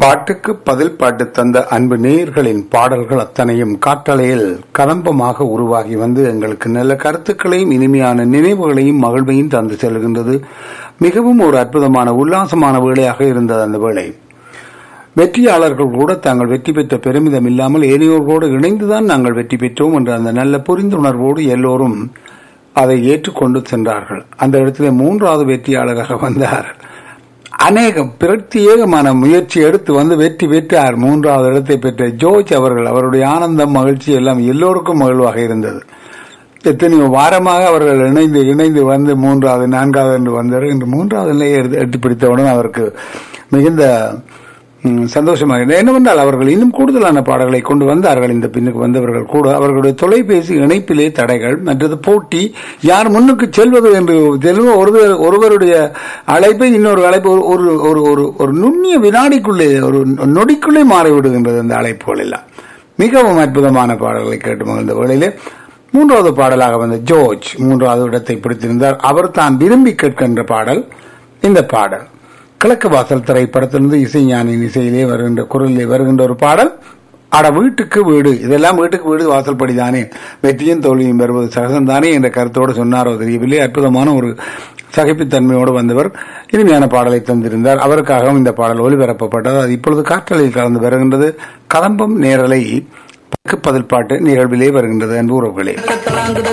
பாட்டுக்கு பதில் பாட்டு தந்த அன்பு நேயர்களின் பாடல்கள் அத்தனையும் காற்றலையில் கதம்பமாக உருவாகி வந்து எங்களுக்கு நல்ல கருத்துக்களையும் இனிமையான நினைவுகளையும் மகிழ்வையும் தந்து செல்கின்றது மிகவும் ஒரு அற்புதமான உல்லாசமான வேளையாக இருந்தது அந்த வேளை வெற்றியாளர்கள் கூட தாங்கள் வெற்றி பெற்ற பெருமிதம் இல்லாமல் ஏனையோர்களோடு இணைந்துதான் நாங்கள் வெற்றி பெற்றோம் என்ற அந்த நல்ல புரிந்துணர்வோடு எல்லோரும் அதை ஏற்றுக்கொண்டு சென்றார்கள் அந்த இடத்திலே மூன்றாவது வெற்றியாளராக வந்தார் அநேக பிரத்யேகமான முயற்சி எடுத்து வந்து வெற்றி பெற்றார் மூன்றாவது இடத்தை பெற்ற ஜோர்ஜ் அவர்கள் அவருடைய ஆனந்தம் மகிழ்ச்சி எல்லாம் எல்லோருக்கும் மகிழ்வாக இருந்தது எத்தனையோ வாரமாக அவர்கள் இணைந்து இணைந்து வந்து மூன்றாவது நான்காவது என்று வந்தார் இன்று மூன்றாவது நிலையை எட்டி பிடித்தவுடன் அவருக்கு மிகுந்த சந்தோஷமாக இருந்தது என்னவென்றால் அவர்கள் இன்னும் கூடுதலான பாடல்களை கொண்டு வந்தார்கள் இந்த பின்னுக்கு வந்தவர்கள் கூட அவர்களுடைய தொலைபேசி இணைப்பிலே தடைகள் மற்றது போட்டி யார் முன்னுக்கு செல்வது என்று செல்வ ஒருவர் ஒருவருடைய அழைப்பை இன்னொரு அழைப்பு ஒரு ஒரு ஒரு ஒரு நுண்ணிய வினாடிக்குள்ளே ஒரு நொடிக்குள்ளே மாறிவிடுகின்றது அந்த அழைப்புகள் எல்லாம் மிகவும் அற்புதமான பாடல்களை கேட்டு மகிழ்ந்த வேளையிலே மூன்றாவது பாடலாக வந்த ஜோர்ஜ் மூன்றாவது இடத்தை பிடித்திருந்தார் அவர் தான் விரும்பி கேட்கின்ற பாடல் இந்த பாடல் கிழக்கு வாசல் திரைப்படத்திலிருந்து இசைஞானின் இசையிலே வருகின்ற குரலிலே வருகின்ற ஒரு பாடல் அட வீட்டுக்கு வீடு இதெல்லாம் வீட்டுக்கு வீடு வாசல்படி தானே வெற்றியும் தோல்வியும் பெறுவது சகசம்தானே என்ற கருத்தோடு சொன்னாரோ தெரியவில்லை அற்புதமான ஒரு சகிப்புத்தன்மையோடு வந்தவர் இனிமையான பாடலை தந்திருந்தார் அவருக்காகவும் இந்த பாடல் ஒலிபரப்பப்பட்டது அது இப்பொழுது காற்றலையில் கலந்து வருகின்றது கதம்பம் நேரலை பதில் பாட்டு நிகழ்விலே வருகின்றது அன்பு உறவுகளே